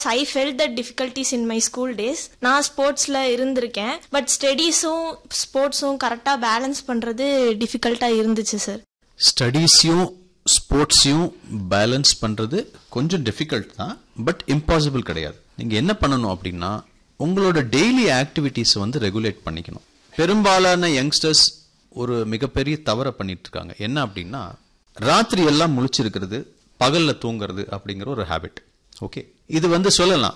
I fell the difficulties in my school days நான் ஸ்போர்ட்ஸில் இருந்திருக்கேன் பட் ஸ்டடீஸும் ஸ்போர்ட்ஸும் கரெக்டாக பேலன்ஸ் பண்ணுறது டிஃபிகல்ட்டாக இருந்துச்சு சார் ஸ்டடீஸையும் ஸ்போர்ட்ஸையும் பேலன்ஸ் பண்றது கொஞ்சம் டிஃபிகல்ட் தான் பட் இம்பாசிபிள் கிடையாது நீங்க என்ன பண்ணணும் அப்படின்னா உங்களோட டெய்லி ஆக்டிவிட்டீஸ் வந்து ரெகுலேட் பண்ணிக்கணும் பெரும்பாலான யங்ஸ்டர்ஸ் ஒரு மிகப்பெரிய தவறை பண்ணிட்டு இருக்காங்க என்ன அப்படின்னா ராத்திரி எல்லாம் முழிச்சிருக்கிறது பகல்ல தூங்குறது அப்படிங்கிற ஒரு ஹாபிட் ஓகே இது வந்து சொல்லலாம்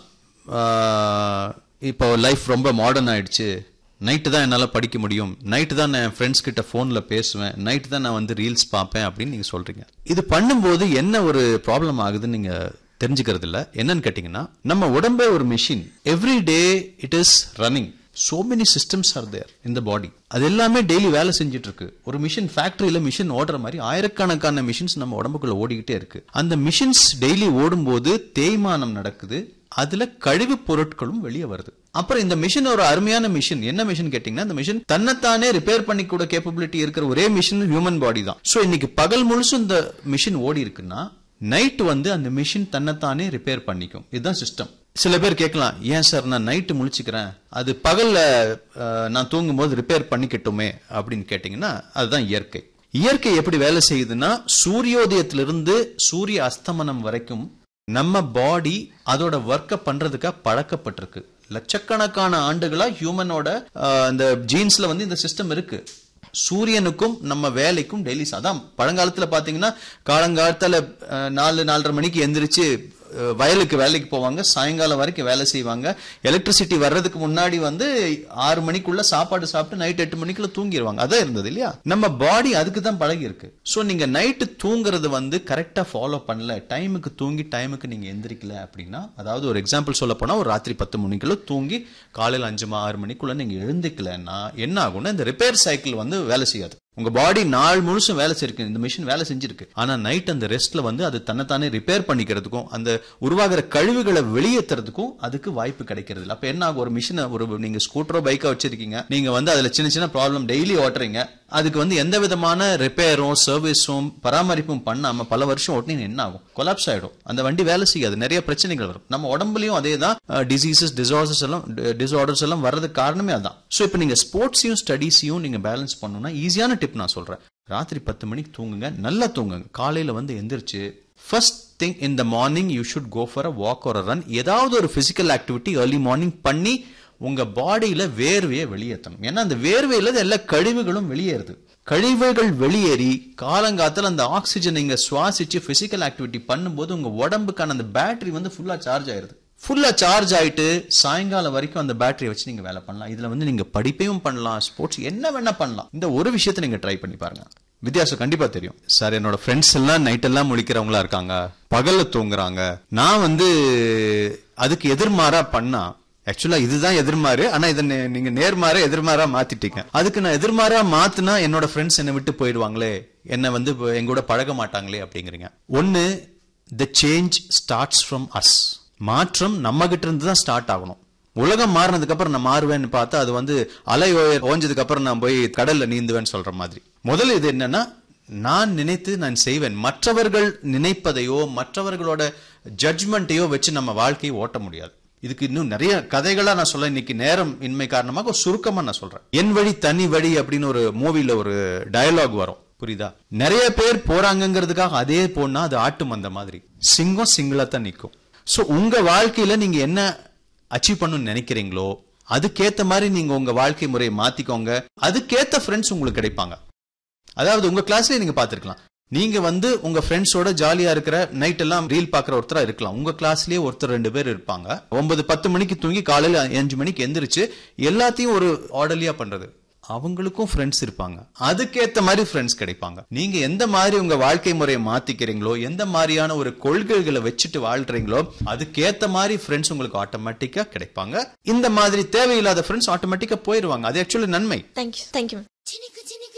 ஆஹ், இப்போ லைஃப் ரொம்ப மாடர்ன் ஆயிடுச்சு நைட்டு தான் என்னால் படிக்க முடியும் நைட்டு தான் நான் என் ஃப்ரெண்ட்ஸ் கிட்ட ஃபோனில் பேசுவேன் நைட்டு தான் நான் வந்து ரீல்ஸ் பார்ப்பேன் அப்படின்னு நீங்கள் சொல்கிறீங்க இது பண்ணும்போது என்ன ஒரு ப்ராப்ளம் ஆகுதுன்னு நீங்கள் தெரிஞ்சுக்கிறது இல்ல என்னன்னு கேட்டிங்கன்னா நம்ம உடம்பே ஒரு machine every day it is running so many systems are there in the body அது எல்லாமே டெய்லி வேலை செஞ்சுட்டு இருக்கு ஒரு மிஷின் ஃபேக்டரியில மிஷின் ஓடுற மாதிரி ஆயிரக்கணக்கான மிஷின்ஸ் நம்ம உடம்புக்குள்ள ஓடிக்கிட்டே இருக்கு அந்த மிஷின்ஸ் டெய்லி ஓடும்போது தேய்மானம் நடக்குது அதுல கழிவு பொருட்களும் வெளியே வருது அப்புறம் இந்த மிஷின் ஒரு அருமையான மிஷின் என்ன மிஷின் கேட்டீங்கன்னா இந்த மிஷின் தன்னைத்தானே ரிப்பேர் பண்ணி கூட கேப்பபிலிட்டி இருக்கிற ஒரே மிஷின் ஹியூமன் பாடி தான் சோ இன்னைக்கு பகல் முழுசும் இந்த மிஷின் ஓடி இருக்குன்னா நைட் வந்து அந்த மிஷின் தன்னைத்தானே ரிப்பேர் பண்ணிக்கும் இதுதான் சிஸ்டம் சில பேர் கேட்கலாம் ஏன் சார் நான் நைட்டு முழிச்சுக்கிறேன் அது பகல்ல அஹ், நான் தூங்கும் போது ரிப்பேர் பண்ணிக்கட்டுமே அப்படின்னு கேட்டீங்கன்னா அதுதான் இயற்கை இயற்கை எப்படி வேலை செய்யுதுன்னா சூரியோதயத்திலிருந்து சூரிய அஸ்தமனம் வரைக்கும் நம்ம பாடி அதோட ஒர்க்கை பண்றதுக்காக பழக்கப்பட்டிருக்கு லட்சக்கணக்கான ஆண்டுகளா ஹியூமனோட அந்த ஜீன்ஸ்ல வந்து இந்த சிஸ்டம் இருக்கு சூரியனுக்கும் நம்ம வேலைக்கும் டெய்லி அதான் பழங்காலத்துல பாத்தீங்கன்னா காலங்காலத்துல அஹ், நாலு நாலரை மணிக்கு எந்திரிச்சு அஹ், வயலுக்கு வேலைக்கு போவாங்க சாயங்காலம் வரைக்கும் வேலை செய்வாங்க எலக்ட்ரிசிட்டி வர்றதுக்கு முன்னாடி வந்து ஆறு மணிக்குள்ள சாப்பாடு சாப்பிட்டு நைட் எட்டு மணிக்குள்ள தூங்கிடுவாங்க அதான் இருந்தது இல்லையா நம்ம பாடி அதுக்கு தான் பழகி இருக்கு சோ நீங்க நைட்டு தூங்குறது வந்து கரெக்டா ஃபாலோ பண்ணல டைமுக்கு தூங்கி டைமுக்கு நீங்க எந்திரிக்கல அப்படின்னா அதாவது ஒரு எக்ஸாம்பிள் சொல்ல போனா ஒரு ராத்திரி பத்து மணிக்குள்ள தூங்கி காலையில அஞ்சு ம- ஆறு மணிக்குள்ள நீங்க எழுந்துக்கலன்னா என்ன ஆகும்னா இந்த ரிப்பேர் சைக்கிள் வந்து வேலை செய்யாது உங்க பாடி நாள் முழுசும் வேலை செய்யிருக்கு இந்த மிஷின் வேலை செஞ்சிருக்கு ஆனா நைட் அந்த ரெஸ்ட்ல வந்து அது தன்னைத்தானே ரிப்பேர் பண்ணிக்கிறதுக்கும் அந்த உருவாகிற கழிவுகளை வெளியேற்றுறதுக்கும் அதுக்கு வாய்ப்பு கிடைக்கிறது இல்ல அப்ப என்ன ஆகும் ஒரு மிஷினை ஒரு நீங்க ஸ்கூட்டரோ பைக்கோ வச்சிருக்கீங்க நீங்க வந்து அதுல சின்ன சின்ன ப்ராப்ளம் டெய்லி ஓட்டுறீங்க அதுக்கு வந்து எந்த விதமான ரிப்பேரும் சர்வீஸும் பராமரிப்பும் பண்ணாம பல வருஷம் ஓட்டினீங்க என்ன ஆகும் கொலாப்ஸ் ஆயிடும் அந்த வண்டி வேலை செய்யாது நிறைய பிரச்சனைகள் வரும் நம்ம உடம்புலயும் அதே தான் டிசீசஸ் டிசார்டர்ஸ் எல்லாம் டிசார்டர்ஸ் எல்லாம் வர்றதுக்கு காரணமே அதான் சோ இப்போ நீங்க ஸ்போர்ட்ஸையும் ஸ்டடீஸையும் நீங்க பேலன்ஸ் பண்ணணும்னா ஈஸியான டிப் நான் சொல்றேன் ராத்திரி பத்து மணிக்கு தூங்குங்க நல்லா தூங்குங்க காலையில வந்து எந்திரிச்சு first thing in the morning you should go for a walk or a run ஏதாவது ஒரு பிசிக்கல் ஆக்டிவிட்டி ஏர்லி மார்னிங் பண்ணி உங்க பாடியில வேர்வையை வெளியேற்றணும் ஏன்னா அந்த வேர்வையில எல்லா கழிவுகளும் வெளியேறுது கழிவுகள் வெளியேறி காலங்காத்துல அந்த ஆக்சிஜன் நீங்க சுவாசிச்சு பிசிக்கல் ஆக்டிவிட்டி பண்ணும்போது உங்க உடம்புக்கான அந்த பேட்டரி வந்து ஃபுல்லா சார்ஜ் ஆயிருது ஃபுல்லா சார்ஜ் ஆயிட்டு சாயங்காலம் வரைக்கும் அந்த பேட்டரியை வச்சு நீங்க வேலை பண்ணலாம் இதுல வந்து நீங்க படிப்பையும் பண்ணலாம் ஸ்போர்ட்ஸ் என்ன வேணா பண்ணலாம் இந்த ஒரு விஷயத்தை நீங்க ட்ரை பண்ணி பாருங்க வித்தியாசம் கண்டிப்பா தெரியும் சார் என்னோட ஃப்ரெண்ட்ஸ் எல்லாம் நைட் எல்லாம் முழிக்கிறவங்களா இருக்காங்க பகல்ல தூங்குறாங்க நான் வந்து அதுக்கு எதிர்மாறா பண்ணா ஆக்சுவலா இதுதான் எதிர்மாறு ஆனா இதை நே- நீங்க நேர்மாற எதிர்மாறா மாத்திட்டீங்க அதுக்கு நான் எதிர்மாறா மாத்துனா என்னோட ஃப்ரெண்ட்ஸ் என்னை விட்டு போயிடுவாங்களே என்ன வந்து இப்ப எங்க கூட பழக மாட்டாங்களே அப்படிங்கிறீங்க ஒன்னு the change starts from us மாற்றம் நம்ம கிட்ட இருந்து தான் ஸ்டார்ட் ஆகணும் உலகம் மாறினதுக்கு அப்புறம் நான் மாறுவேன்னு பார்த்தா அது வந்து அலை ஓய- ஓஞ்சதுக்கு அப்புறம் நான் போய் கடல்ல நீந்துவேன்னு சொல்ற மாதிரி முதல்ல இது என்னன்னா நான் நினைத்து நான் செய்வேன் மற்றவர்கள் நினைப்பதையோ மற்றவர்களோட ஜட்ஜ்மெண்ட்டையோ வச்சு நம்ம வாழ்க்கையை ஓட்ட முடியாது இதுக்கு இன்னும் நிறைய கதைகளா நான் சொல்ல இன்னைக்கு நேரம் இன்மை காரணமாக ஒரு சுருக்கமா நான் சொல்றேன் என் வழி தனி வழி அப்படின்னு ஒரு மூவில ஒரு டயலாக் வரும் புரியுதா நிறைய பேர் போறாங்கங்கிறதுக்காக அதே போனா அது ஆட்டு மந்த மாதிரி சிங்கம் சிங்களா தான் நிக்கும் சோ உங்க வாழ்க்கையில நீங்க என்ன அச்சீவ் பண்ணணும்னு நினைக்கிறீங்களோ அதுக்கேத்த மாதிரி நீங்க உங்க வாழ்க்கை முறையை மாத்திக்கோங்க அதுக்கேத்த ஃப்ரெண்ட்ஸ் உங்களுக்கு கிடைப்பாங்க அதாவது உங்க கிளாஸ்லயே நீங்க பாத்துருக்கலாம் நீங்க வந்து உங்க ஃப்ரெண்ட்ஸோட ஜாலியா இருக்கிற நைட் எல்லாம் ரீல் பாக்குற ஒருத்தரா இருக்கலாம் உங்க கிளாஸ்லயே ஒருத்தர் ரெண்டு பேர் இருப்பாங்க ஒன்பது பத்து மணிக்கு தூங்கி காலையில அஞ்சு மணிக்கு எந்திரிச்சு எல்லாத்தையும் ஒரு ஆர்டர்லியா பண்றது அவங்களுக்கும் ஃப்ரெண்ட்ஸ் இருப்பாங்க அதுக்கேத்த மாதிரி ஃப்ரெண்ட்ஸ் கிடைப்பாங்க நீங்க எந்த மாதிரி உங்க வாழ்க்கை முறையை மாத்திக்கிறீங்களோ எந்த மாதிரியான ஒரு கொள்கைகளை வச்சுட்டு வாழ்றீங்களோ அதுக்கேத்த மாதிரி ஃப்ரெண்ட்ஸ் உங்களுக்கு ஆட்டோமேட்டிக்கா கிடைப்பாங்க இந்த மாதிரி தேவையில்லாத ஃப்ரெண்ட்ஸ் ஆட்டோமேட்டிக்கா போயிருவாங்க அது ஆக்சுவலி நன்மை தேங்க்யூ தேங்க்யூ சினுக்கு